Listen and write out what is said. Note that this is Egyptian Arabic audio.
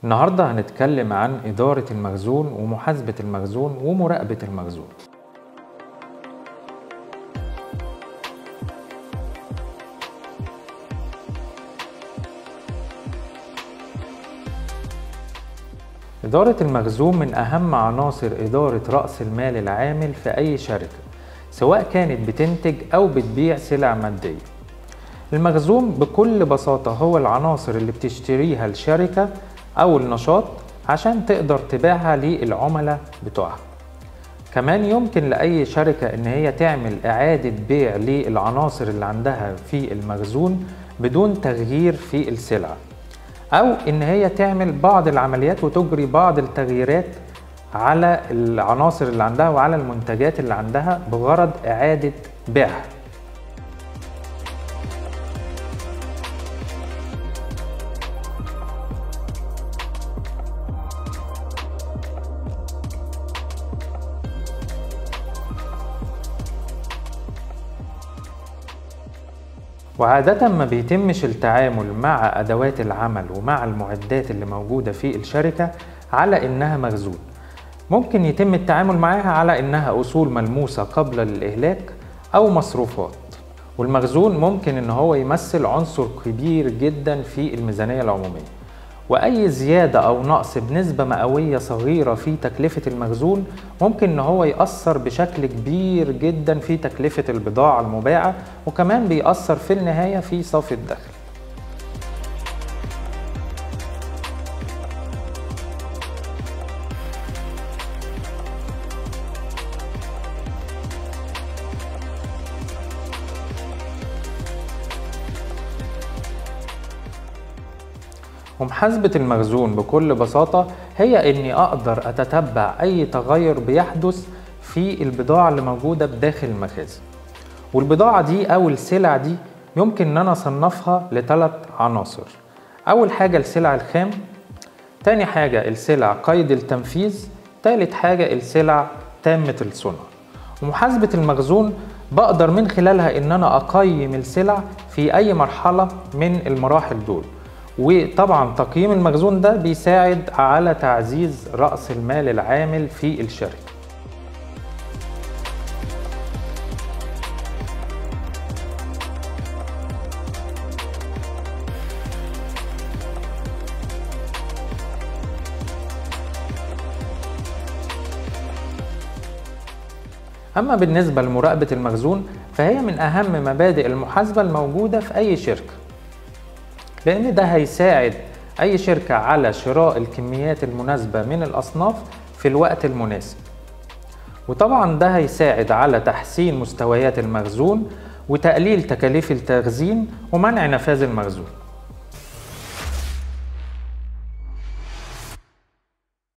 النهاردة هنتكلم عن إدارة المخزون ومحاسبة المخزون ومراقبة المخزون إدارة المخزون من أهم عناصر إدارة رأس المال العامل في أي شركة سواء كانت بتنتج أو بتبيع سلع مادية المخزون بكل بساطة هو العناصر اللي بتشتريها الشركة أو النشاط عشان تقدر تبيعها للعملاء بتوعها كمان يمكن لأي شركة إن هي تعمل إعادة بيع للعناصر اللي عندها في المخزون بدون تغيير في السلعة أو إن هي تعمل بعض العمليات وتجري بعض التغييرات على العناصر اللي عندها وعلى المنتجات اللي عندها بغرض إعادة بيعها وعادة ما بيتمش التعامل مع أدوات العمل ومع المعدات اللي موجودة في الشركة على إنها مخزون ممكن يتم التعامل معاها على إنها أصول ملموسة قبل الإهلاك أو مصروفات والمخزون ممكن إن هو يمثل عنصر كبير جدا في الميزانية العمومية وأي زيادة أو نقص بنسبة مئوية صغيرة في تكلفة المخزون ممكن إن هو يأثر بشكل كبير جدا في تكلفة البضاعة المباعة وكمان بيأثر في النهاية في صافي الدخل ومحاسبة المخزون بكل بساطة هي إني أقدر أتتبع أي تغير بيحدث في البضاعة اللي موجودة بداخل المخازن والبضاعة دي أو السلع دي يمكن إن أنا أصنفها لثلاث عناصر أول حاجة السلع الخام تاني حاجة السلع قيد التنفيذ تالت حاجة السلع تامة الصنع ومحاسبة المخزون بقدر من خلالها إن أنا أقيم السلع في أي مرحلة من المراحل دول وطبعا تقييم المخزون ده بيساعد على تعزيز رأس المال العامل في الشركة أما بالنسبة لمراقبة المخزون فهي من أهم مبادئ المحاسبة الموجودة في أي شركة لأن ده هيساعد أي شركة على شراء الكميات المناسبة من الأصناف في الوقت المناسب وطبعا ده هيساعد على تحسين مستويات المخزون وتقليل تكاليف التخزين ومنع نفاذ المخزون